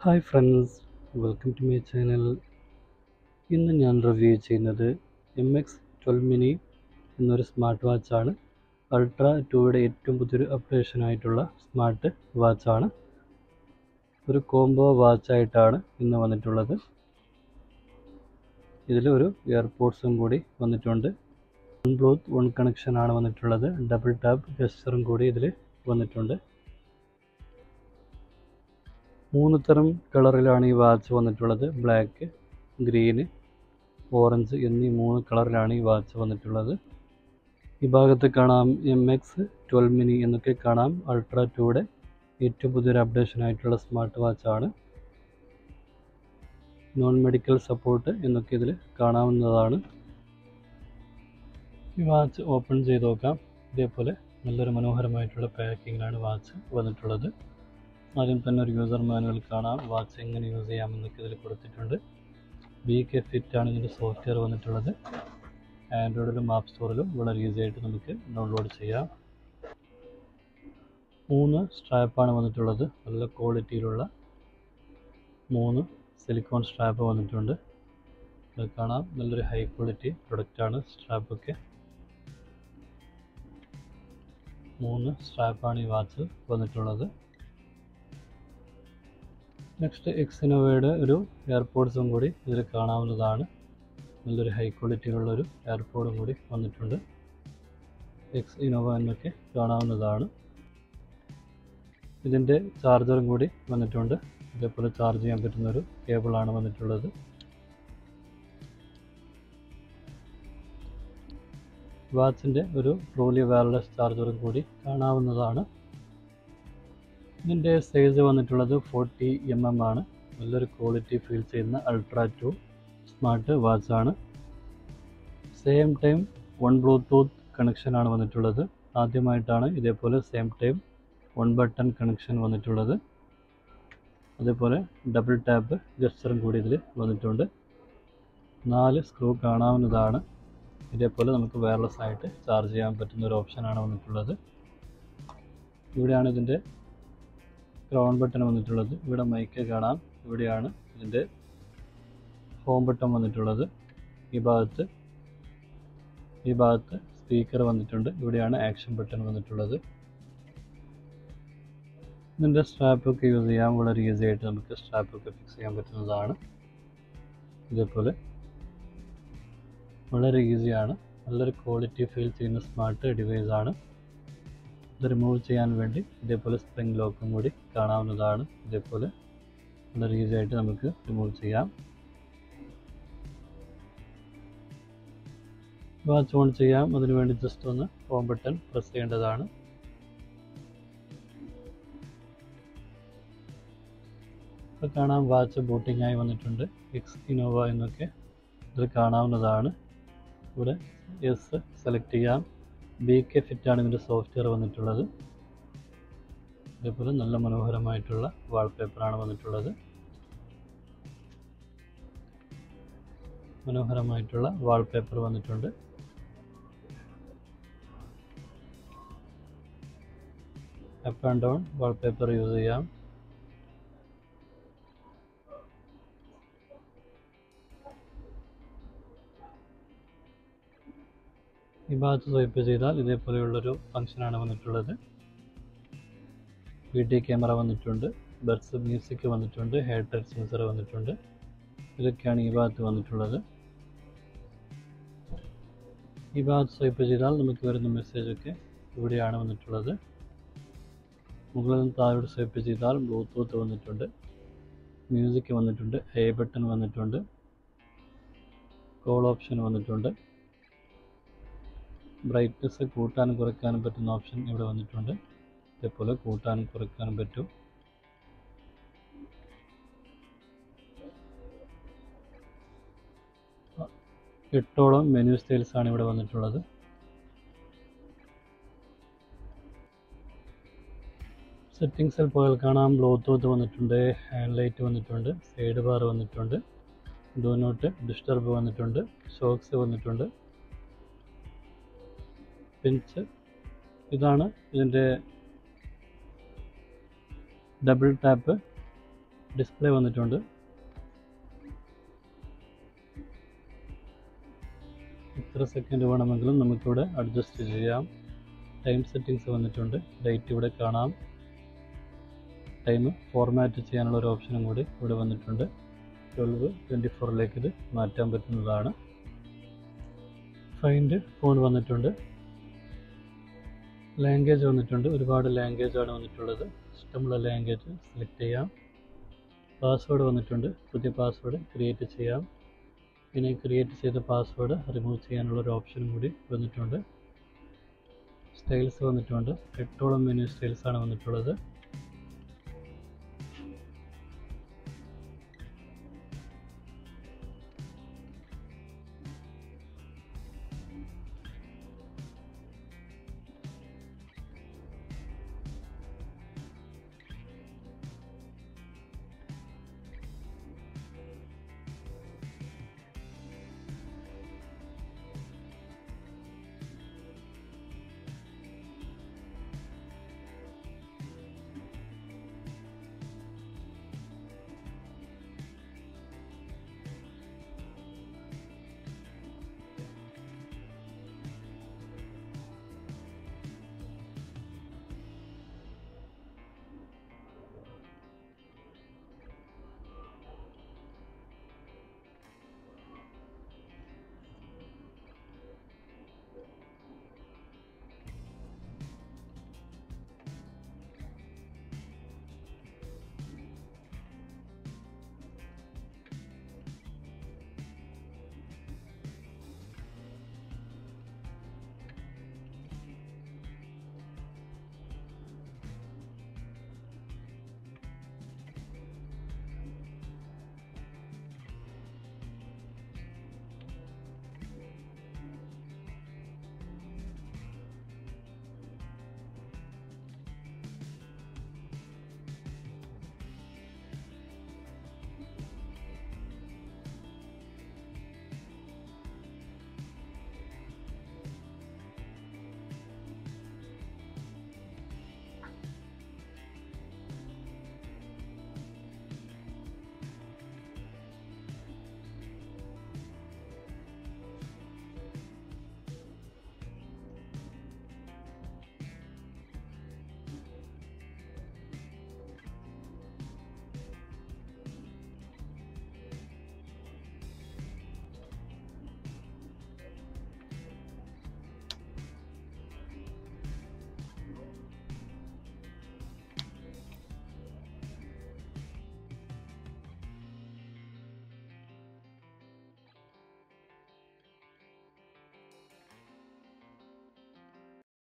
hi friends welcome to my channel ഇന്ന് ഞാൻ review ചെയ്യുന്നത് എം എക്സ് ട്വൽവ് മിനി എന്നൊരു സ്മാർട്ട് വാച്ചാണ് അൾട്ര ടൂയുടെ ഏറ്റവും പുതിയൊരു അപ്ഡേഷൻ ആയിട്ടുള്ള സ്മാർട്ട് വാച്ചാണ് ഒരു കോംബോ വാച്ചായിട്ടാണ് ഇന്ന് വന്നിട്ടുള്ളത് ഇതിൽ ഒരു എയർപോർട്സും കൂടി വന്നിട്ടുണ്ട് വൺ ബ്ലൂത്ത് വൺ കണക്ഷൻ ആണ് വന്നിട്ടുള്ളത് ഡബിൾ ടാപ്പ് ഗസ്റ്ററും കൂടി ഇതിൽ വന്നിട്ടുണ്ട് മൂന്ന് തരം കളറിലാണ് ഈ വാച്ച് വന്നിട്ടുള്ളത് ബ്ലാക്ക് ഗ്രീന് ഓറഞ്ച് എന്നീ മൂന്ന് കളറിലാണ് ഈ വാച്ച് വന്നിട്ടുള്ളത് ഈ ഭാഗത്ത് കാണാം എം എക്സ് ട്വൽവ് മിനി എന്നൊക്കെ കാണാം അൾട്ര ടൂയുടെ ഏറ്റവും പുതിയൊരു അപ്ഡേഷൻ ആയിട്ടുള്ള സ്മാർട്ട് വാച്ചാണ് നോൺ മെഡിക്കൽ സപ്പോർട്ട് എന്നൊക്കെ ഇതിൽ കാണാവുന്നതാണ് ഈ വാച്ച് ഓപ്പൺ ചെയ്ത് നോക്കാം ഇതേപോലെ നല്ലൊരു മനോഹരമായിട്ടുള്ള പാക്കിങ്ങിലാണ് വാച്ച് വന്നിട്ടുള്ളത് ആദ്യം തന്നെ ഒരു യൂസർ മാനുവൽ കാണാം വാച്ച് എങ്ങനെ യൂസ് ചെയ്യാമെന്നൊക്കെ ഇതിൽ കൊടുത്തിട്ടുണ്ട് ബി കെ ഫിറ്റ് ആണ് ഇതിൻ്റെ സോഫ്റ്റ്വെയർ വന്നിട്ടുള്ളത് ആൻഡ്രോയിഡിലും ആപ്പ് സ്റ്റോറിലും വളരെ ഈസി ആയിട്ട് നമുക്ക് ഡൗൺലോഡ് ചെയ്യാം മൂന്ന് സ്ട്രാപ്പാണ് വന്നിട്ടുള്ളത് നല്ല ക്വാളിറ്റിയിലുള്ള മൂന്ന് സിലിക്കോൺ സ്ട്രാപ്പ് വന്നിട്ടുണ്ട് ഇത് കാണാം നല്ലൊരു ഹൈ ക്വാളിറ്റി പ്രൊഡക്റ്റാണ് സ്ട്രാപ്പൊക്കെ മൂന്ന് സ്ട്രാപ്പാണ് ഈ വാച്ച് വന്നിട്ടുള്ളത് നെക്സ്റ്റ് എക്സിനോവയുടെ ഒരു എയർപോർട്സും കൂടി ഇതിൽ കാണാവുന്നതാണ് നല്ലൊരു ഹൈ ക്വാളിറ്റിയിലുള്ളൊരു എയർപോർട്ടും കൂടി വന്നിട്ടുണ്ട് എക്സ് ഇനോവ എന്നൊക്കെ കാണാവുന്നതാണ് ഇതിൻ്റെ ചാർജറും കൂടി വന്നിട്ടുണ്ട് ഇതേപോലെ ചാർജ് ചെയ്യാൻ പറ്റുന്ന ഒരു കേബിളാണ് വന്നിട്ടുള്ളത് വാച്ചിൻ്റെ ഒരു ട്രോലി വയർലെസ് ചാർജറും കൂടി കാണാവുന്നതാണ് ഇതിൻ്റെ സൈസ് വന്നിട്ടുള്ളത് ഫോർട്ടി എം എം ആണ് നല്ലൊരു ക്വാളിറ്റി ഫീൽ ചെയ്യുന്ന അൾട്ര ടു സ്മാർട്ട് വാച്ചാണ് സെയിം ടൈം വൺ ബ്ലൂടൂത്ത് കണക്ഷനാണ് വന്നിട്ടുള്ളത് ആദ്യമായിട്ടാണ് ഇതേപോലെ same time one button connection വന്നിട്ടുള്ളത് അതേപോലെ ഡബിൾ ടാപ്പ് ജസ്റ്ററും കൂടി ഇതിൽ വന്നിട്ടുണ്ട് നാല് സ്ക്രൂ കാണാവുന്നതാണ് ഇതേപോലെ നമുക്ക് വയർലെസ് ആയിട്ട് ചാർജ് ചെയ്യാൻ പറ്റുന്ന ഒരു ഓപ്ഷനാണ് വന്നിട്ടുള്ളത് ഇവിടെയാണ് ഇതിൻ്റെ ക്രൗൺ ബട്ടൺ വന്നിട്ടുള്ളത് ഇവിടെ മൈക്ക് കാണാം ഇവിടെയാണ് ഇതിൻ്റെ ഹോം ബട്ടൺ വന്നിട്ടുള്ളത് ഈ ഭാഗത്ത് ഈ ഭാഗത്ത് സ്പീക്കർ വന്നിട്ടുണ്ട് ഇവിടെയാണ് ആക്ഷൻ ബട്ടൺ വന്നിട്ടുള്ളത് ഇതിൻ്റെ സ്ട്രാപ്പൊക്കെ യൂസ് ചെയ്യാൻ വളരെ ഈസി ആയിട്ട് നമുക്ക് സ്ട്രാപ്പൊക്കെ ഫിക്സ് ചെയ്യാൻ പറ്റുന്നതാണ് ഇതേപോലെ വളരെ ഈസിയാണ് നല്ലൊരു ക്വാളിറ്റി ഫീൽ ചെയ്യുന്ന സ്മാർട്ട് ഡിവൈസാണ് ഇത് റിമൂവ് ചെയ്യാൻ വേണ്ടി ഇതേപോലെ സ്പ്രിംഗ് ലോക്കും കൂടി കാണാവുന്നതാണ് ഇതേപോലെ വളരെ ഈസി ആയിട്ട് നമുക്ക് റിമൂവ് ചെയ്യാം വാച്ച് ഓൺ ചെയ്യാം അതിനുവേണ്ടി ജസ്റ്റ് ഒന്ന് ഹോം ബട്ടൺ പ്രസ് ചെയ്യേണ്ടതാണ് ഇപ്പോൾ കാണാം വാച്ച് ബൂട്ടിംഗ് ആയി വന്നിട്ടുണ്ട് എക്സ് ഇനോവ എന്നൊക്കെ ഇതിൽ കാണാവുന്നതാണ് ഇവിടെ എസ് സെലക്ട് ചെയ്യാം ബി കെ ഫിറ്റ് ആണ് ഇതിൻ്റെ സോഫ്റ്റ്വെയർ വന്നിട്ടുള്ളത് അതേപോലെ നല്ല മനോഹരമായിട്ടുള്ള വാൾപേപ്പറാണ് വന്നിട്ടുള്ളത് മനോഹരമായിട്ടുള്ള വാൾപേപ്പർ വന്നിട്ടുണ്ട് up and down wallpaper use ചെയ്യാം ഈ ഭാഗത്ത് സ്വൈപ്പ് ചെയ്താൽ ഇതേപോലെയുള്ളൊരു ഫംഗ്ഷനാണ് വന്നിട്ടുള്ളത് വീഡിയോ ക്യാമറ വന്നിട്ടുണ്ട് ബർഡ്സ് മ്യൂസിക് വന്നിട്ടുണ്ട് ഹെഡ് ടച്ച് സെൻസർ വന്നിട്ടുണ്ട് ഇതൊക്കെയാണ് ഈ ഭാഗത്ത് വന്നിട്ടുള്ളത് ഈ ഭാഗത്ത് സ്വൈപ്പ് ചെയ്താൽ നമുക്ക് വരുന്ന മെസ്സേജൊക്കെ ഇവിടെയാണ് വന്നിട്ടുള്ളത് മുകളിൽ നിന്ന് താഴോട്ട് സ്വൈപ്പ് ചെയ്താൽ ബ്ലൂടൂത്ത് വന്നിട്ടുണ്ട് മ്യൂസിക് വന്നിട്ടുണ്ട് എ ബട്ടൺ വന്നിട്ടുണ്ട് കോൾ ഓപ്ഷൻ വന്നിട്ടുണ്ട് ബ്രൈറ്റ്നസ് കൂട്ടാനും കുറയ്ക്കാനും പറ്റുന്ന ഓപ്ഷൻ ഇവിടെ വന്നിട്ടുണ്ട് ഇതേപോലെ കൂട്ടാനും കുറയ്ക്കാനും പറ്റും എട്ടോളം മെനു സ്റ്റൈൽസ് ആണ് ഇവിടെ വന്നിട്ടുള്ളത് സെറ്റിങ്സിൽ പോയാൽ കാണാം ബ്ലൂടൂത്ത് വന്നിട്ടുണ്ട് ഹാൻഡ് ലൈറ്റ് വന്നിട്ടുണ്ട് സൈഡ് ബാർ വന്നിട്ടുണ്ട് ഡു നോട്ട് ഡിസ്റ്റർബ് വന്നിട്ടുണ്ട് ഷോക്സ് വന്നിട്ടുണ്ട് പിഞ്ച് ഇതാണ് ഇതിൻ്റെ ഡബിൾ ടാപ്പ് ഡിസ്പ്ലേ വന്നിട്ടുണ്ട് എത്ര സെക്കൻഡ് വേണമെങ്കിലും നമുക്കിവിടെ അഡ്ജസ്റ്റ് ചെയ്യാം ടൈം സെറ്റിങ്സ് വന്നിട്ടുണ്ട് ഡേറ്റ് ഇവിടെ കാണാം ടൈം ഫോർമാറ്റ് ചെയ്യാനുള്ള ഒരു ഓപ്ഷനും കൂടി ഇവിടെ വന്നിട്ടുണ്ട് ട്വൽവ് ട്വൻറ്റി ഫോറിലേക്ക് ഇത് മാറ്റാൻ പറ്റുന്നതാണ് ഫൈൻഡ് ഫോൺ വന്നിട്ടുണ്ട് ലാംഗ്വേജ് വന്നിട്ടുണ്ട് ഒരുപാട് ലാംഗ്വേജ് ആണ് വന്നിട്ടുള്ളത് ഇഷ്ടമുള്ള ലാംഗ്വേജ് സെലക്ട് ചെയ്യാം പാസ്വേഡ് വന്നിട്ടുണ്ട് പുതിയ പാസ്വേഡ് ക്രിയേറ്റ് ചെയ്യാം പിന്നെ ക്രിയേറ്റ് ചെയ്ത പാസ്വേഡ് റിമൂവ് ചെയ്യാനുള്ള ഒരു ഓപ്ഷനും കൂടി വന്നിട്ടുണ്ട് സ്റ്റൈൽസ് വന്നിട്ടുണ്ട് എട്ടോളം മെനു സ്റ്റൈൽസ് ആണ് വന്നിട്ടുള്ളത്